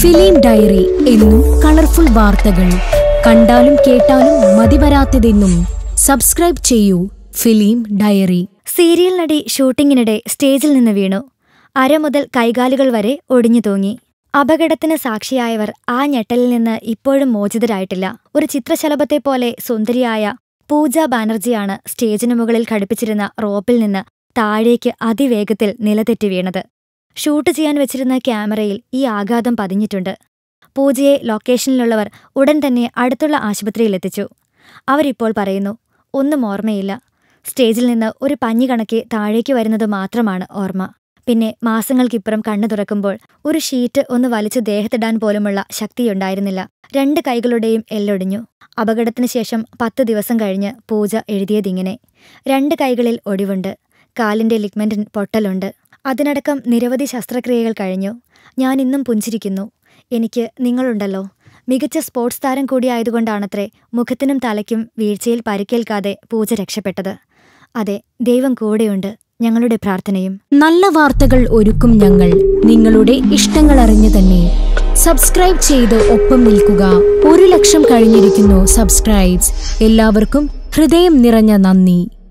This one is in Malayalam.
ഫിലിം ഡയറി എന്നും കളർഫുൾ വാർത്തകൾ കണ്ടാലും കേട്ടാലും മതിവരാത്തതെന്നും സബ്സ്ക്രൈബ് ചെയ്യൂ ഫിലിം ഡയറി സീരിയൽ നടി ഷൂട്ടിങ്ങിനിടെ സ്റ്റേജിൽ നിന്ന് വീണു അര മുതൽ കൈകാലുകൾ വരെ ഒടിഞ്ഞു തൂങ്ങി അപകടത്തിന് സാക്ഷിയായവർ ആ ഞെട്ടലിൽ നിന്ന് ഇപ്പോഴും മോചിതരായിട്ടില്ല ഒരു ചിത്രശലഭത്തെ പോലെ സുന്ദരിയായ പൂജ ബാനർജിയാണ് സ്റ്റേജിനു മുകളിൽ ഘടിപ്പിച്ചിരുന്ന റോപ്പിൽ നിന്ന് താഴേക്ക് അതിവേഗത്തിൽ നിലതെറ്റി വീണത് ഷൂട്ട് ചെയ്യാൻ വെച്ചിരുന്ന ക്യാമറയിൽ ഈ ആഘാതം പതിഞ്ഞിട്ടുണ്ട് പൂജയെ ലൊക്കേഷനിലുള്ളവർ ഉടൻ തന്നെ അടുത്തുള്ള ആശുപത്രിയിലെത്തിച്ചു അവരിപ്പോൾ പറയുന്നു ഒന്നും ഓർമ്മയില്ല സ്റ്റേജിൽ നിന്ന് ഒരു പഞ്ഞി കണക്കെ താഴേക്ക് വരുന്നത് മാത്രമാണ് ഓർമ്മ പിന്നെ മാസങ്ങൾക്കിപ്പുറം കണ്ണു തുറക്കുമ്പോൾ ഒരു ഷീറ്റ് ഒന്ന് വലിച്ചു ദേഹത്തിടാൻ പോലുമുള്ള ശക്തിയുണ്ടായിരുന്നില്ല രണ്ട് കൈകളുടെയും എല്ലൊടിഞ്ഞു അപകടത്തിന് ശേഷം പത്ത് ദിവസം കഴിഞ്ഞ് പൂജ എഴുതിയതിങ്ങനെ രണ്ട് കൈകളിൽ ഒടിവുണ്ട് കാലിന്റെ ലിഗ്മെന്റിൻ പൊട്ടലുണ്ട് അതിനടക്കം നിരവധി ശസ്ത്രക്രിയകൾ കഴിഞ്ഞു ഞാൻ ഇന്നും പുഞ്ചിരിക്കുന്നു എനിക്ക് നിങ്ങളുണ്ടല്ലോ മികച്ച സ്പോർട്സ് താരം കൂടിയായതുകൊണ്ടാണത്രേ മുഖത്തിനും തലയ്ക്കും വീഴ്ചയിൽ പരിക്കേൽക്കാതെ പൂജ രക്ഷപ്പെട്ടത് അതെ ദൈവം കൂടെയുണ്ട് ഞങ്ങളുടെ പ്രാർത്ഥനയും നല്ല വാർത്തകൾ ഒരുക്കും ഞങ്ങൾ നിങ്ങളുടെ ഇഷ്ടങ്ങൾ അറിഞ്ഞു തന്നെ സബ്സ്ക്രൈബ് ചെയ്ത് ഒപ്പം നിൽക്കുക ഒരു ലക്ഷം കഴിഞ്ഞിരിക്കുന്നു സബ്സ്ക്രൈബ്സ് എല്ലാവർക്കും ഹൃദയം നിറഞ്ഞ നന്ദി